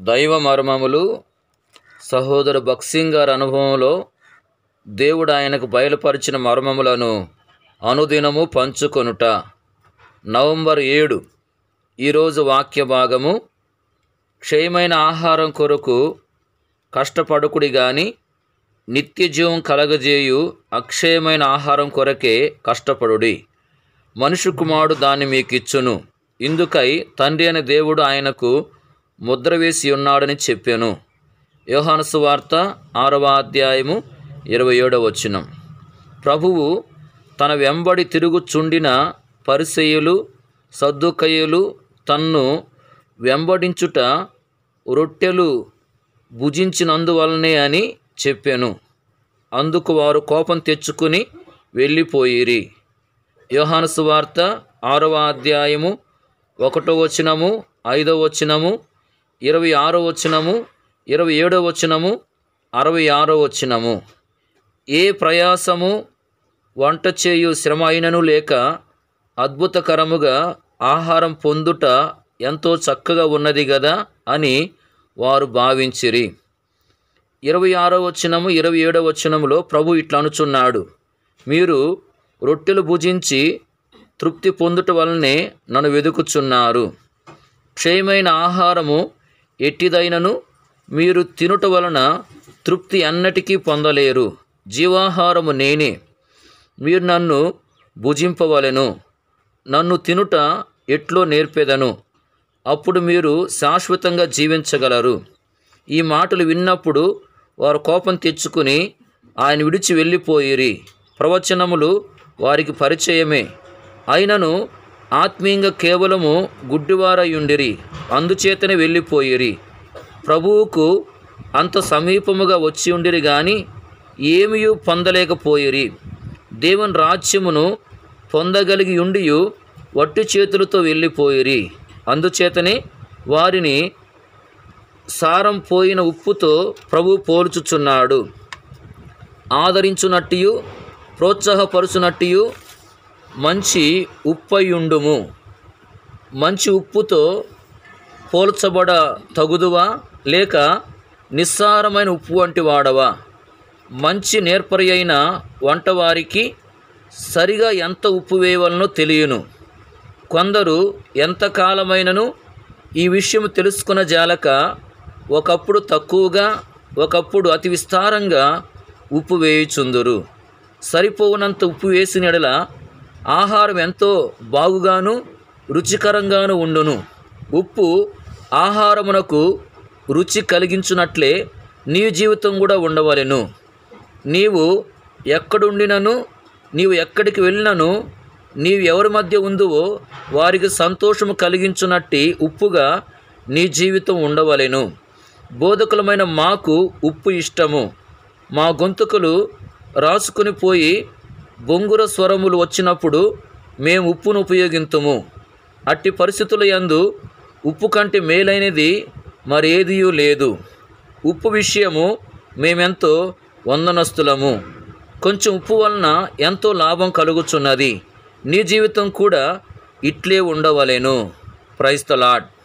దైవ మర్మములు సహోదరు బక్సింగ్ గారి అనుభవంలో దేవుడు ఆయనకు బయలుపరిచిన మర్మములను అనుదినము పంచుకొనుట నవంబర్ ఏడు ఈరోజు వాక్య భాగము క్షయమైన ఆహారం కొరకు కష్టపడుకుడి గాని నిత్యజీవం కలగజేయు అక్షయమైన ఆహారం కొరకే కష్టపడుడి మనుషు కుమారుడు దాన్ని మీకిచ్చును ఇందుకై తండ్రి అనే దేవుడు ఆయనకు ముద్ర వేసి ఉన్నాడని చెప్పాను యోహాను సువార్త ఆరవ అధ్యాయము ఇరవై ఏడవ వచనం ప్రభువు తన వెంబడి తిరుగుచుండిన పరిసయ్యులు సద్దుకయ్యులు తన్ను వెంబడించుట రొట్టెలు భుజించినందువలనే అని చెప్పాను అందుకు వారు కోపం తెచ్చుకుని వెళ్ళిపోయిరి యోహాను సువార్త ఆరవ అధ్యాయము ఒకటో వచనము ఐదో వచనము ఇరవై ఆరో వచనము ఇరవై ఏడో వచనము అరవై ఆరో వచనము ఏ ప్రయాసము వంట చేయు శ్రమ అయినను లేక అద్భుతకరముగా ఆహారం పొందుట ఎంతో చక్కగా ఉన్నది గదా అని వారు భావించిరి ఇరవై ఆరో వచనము ఇరవై ఏడో వచనములో ప్రభు ఇట్లా అనుచున్నాడు మీరు రొట్టెలు భుజించి తృప్తి పొందుట వలనే నన్ను వెదుకుచున్నారు క్షయమైన ఆహారము ఎట్టిదైనను మీరు తినుట వలన తృప్తి అన్నటికీ పొందలేరు జీవాహారము నేనే మీరు నన్ను భుజింపవలెను నన్ను తినుట ఎట్లో నేర్పేదను అప్పుడు మీరు శాశ్వతంగా జీవించగలరు ఈ మాటలు విన్నప్పుడు వారు కోపం తెచ్చుకుని ఆయన విడిచి వెళ్ళిపోయిరి ప్రవచనములు వారికి పరిచయమే అయినను ఆత్మీయంగా కేవలము గుడ్డివారయుండిరి అందుచేతనే వెళ్ళిపోయిరి ప్రభువుకు అంత సమీపముగా వచ్చి ఉండిరి గాని ఏమీ పొందలేకపోయిరి దేవుని రాజ్యమును పొందగలిగి ఉండియు వట్టి చేతులతో వెళ్ళిపోయిరి అందుచేతనే వారిని సారం పోయిన ఉప్పుతో ప్రభు పోల్చుచున్నాడు ఆదరించునట్టియు ప్రోత్సాహపరుచునట్టియు మంచి ఉప్పయుండుము మంచి ఉప్పుతో పోల్చబడ తగుదువా లేక నిస్సారమైన ఉప్పు వంటి వాడవా మంచి నేర్పరి అయిన వంటవారికి సరిగా ఎంత ఉప్పు వేయవలనో తెలియను కొందరు ఎంతకాలమైనను ఈ విషయం తెలుసుకున్న జాలక ఒకప్పుడు తక్కువగా ఒకప్పుడు అతి విస్తారంగా ఉప్పు వేయుచుందురు సరిపోనంత ఉప్పు వేసిన ఎడల ఆహారం ఎంతో బాగుగాను రుచికరంగాను ఉండును ఉప్పు ఆహారమునకు రుచి కలిగించున్నట్లే నీ జీవితం కూడా ఉండవలెను నీవు ఎక్కడుండినను నీవు ఎక్కడికి వెళ్ళినను నీవు ఎవరి మధ్య ఉందువో వారికి సంతోషము కలిగించునట్టి ఉప్పుగా నీ జీవితం ఉండవలెను బోధకులమైన మాకు ఉప్పు ఇష్టము మా గొంతుకులు రాసుకుని పోయి బొంగుర స్వరములు వచ్చినప్పుడు మేము ఉప్పును ఉపయోగింతుము అట్టి పరిస్థితుల యందు ఉప్పు కంటే మేలైనది మరేదియూ లేదు ఉప్పు విషయము మేమెంతో వందనస్తులము కొంచెం ఉప్పు వలన ఎంతో లాభం కలుగుచున్నది నీ జీవితం కూడా ఇట్లే ఉండవలెను ప్రైస్తలాడ్